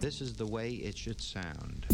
This is the way it should sound.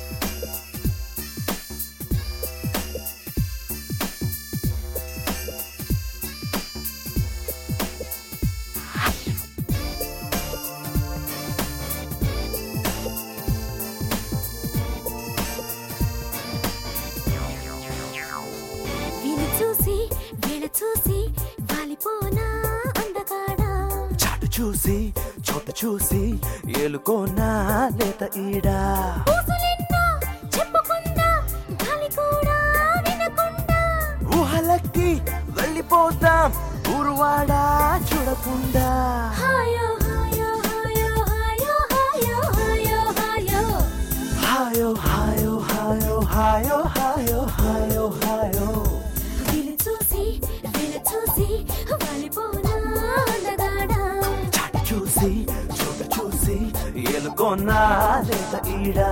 వీలు చూసి వీళ్ళ చూసి వాలిపోనా అందగాడా చాటు చూసి చోట చూసి ఏలుకోనా లేత ఈడా ఊసులెన్నో చెప్పుకుందా గాలి కూడా వినకుండా ఊహలకి వెళ్ళిపోతాం ఊరువాడా చూడకుండా హాయో హాయో హాయో హాయో హాయో హాయో హాయో హాయో హాయో హాయో హాయో హాయో హాయో హాయో వీలు చూసి వీళ్ళ చూసి వాలిపోనా అందగాడా చాటు చూసి చోట చూసి ఏలుకోనా లేత ఈడా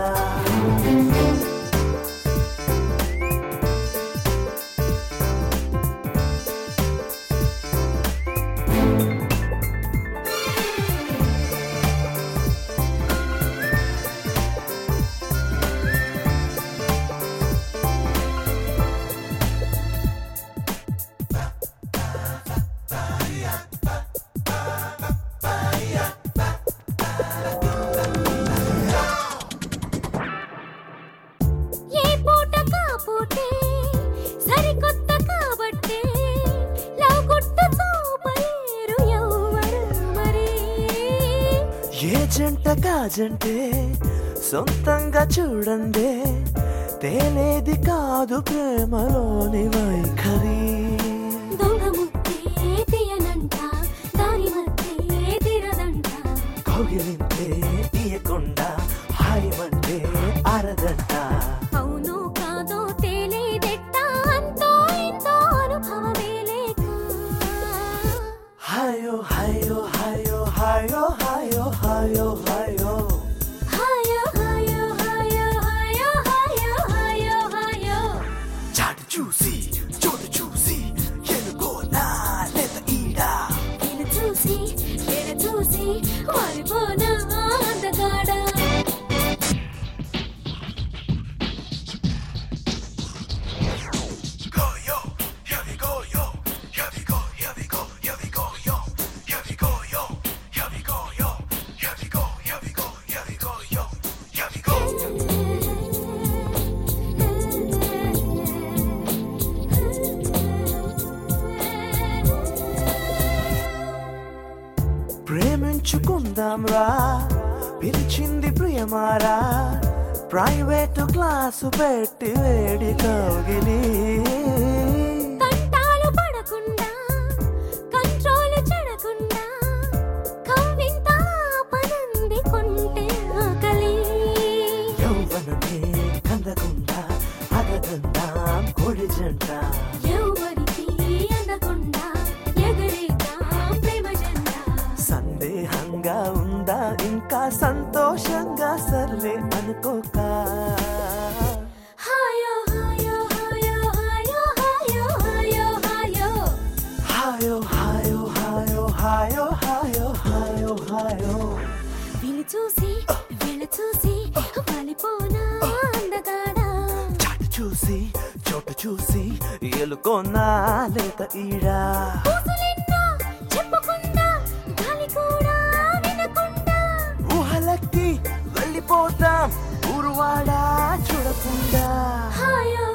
ఏ పూట కాపోతే సరికొత్త కాబట్టే లవ్ గుట్ట చూపలేరు ఎవ్వరు మరి ఏ జంట కాజంటే సొంతంగా చూడండి తేలేది కాదు ప్రేమలోని వైఖరి దొంగ ముద్దే తీయనంట దాని మధ్యే తీరదంట కౌగిలింతే తీయకుండా హాయిమంటే అరదంట అవును కాదో తేలేదెట్ట అంతో ఇంతో అనుభవమే లేక హాయో హాయో హాయో హాయో హాయో హాయో హాయో హాయో హాయో హాయో హాయో హాయో హాయో హాయో చాటు చూసి చోటు చూసి ఎనుకోనా లేత ఈడా వీళ్ళు చూసి వీళ్ళ చూసి వారిపోనా అందగాడా go yo, here we go yo, here we go, here we go, here we go yo, here we go yo, here we go yo, here we go, here we go, here we go yo, here we go. ప్రేమించుకుందాం రా పిలిచింది ప్రియమారా private class పెట్టి వేడి కౌగిలి కంటాలు పడకుండా control చెడకుండా కవ్వింత పనంది కొంటే ఆకలి యౌవనమే కందకుండా అగదందాం కొడి జంట ఎవరికి అందకుండా ఎగరేద్దాం ప్రేమ జెండా సందేహంగా ఉందా ఇంకా సంతోషంగా సర్లే అనుకోక హాయో హాయో హాయో హాయో హాయో హాయో హాయో హాయో హాయో హాయో హాయో హాయో హాయో హాయో వీళ్ళు చూసి వీళ్ళ చూసి వాలిపోనా అందగాడా చాటు చూసి చోటు చూసి ఎలుకోనా లేత ఈడా ఊసులెన్నో చెప్పుకుందా గాలి కూడా వినకుండా ఊహలకి వెళ్ళిపోతాం ఊరువాడా చూడకుండా హాయో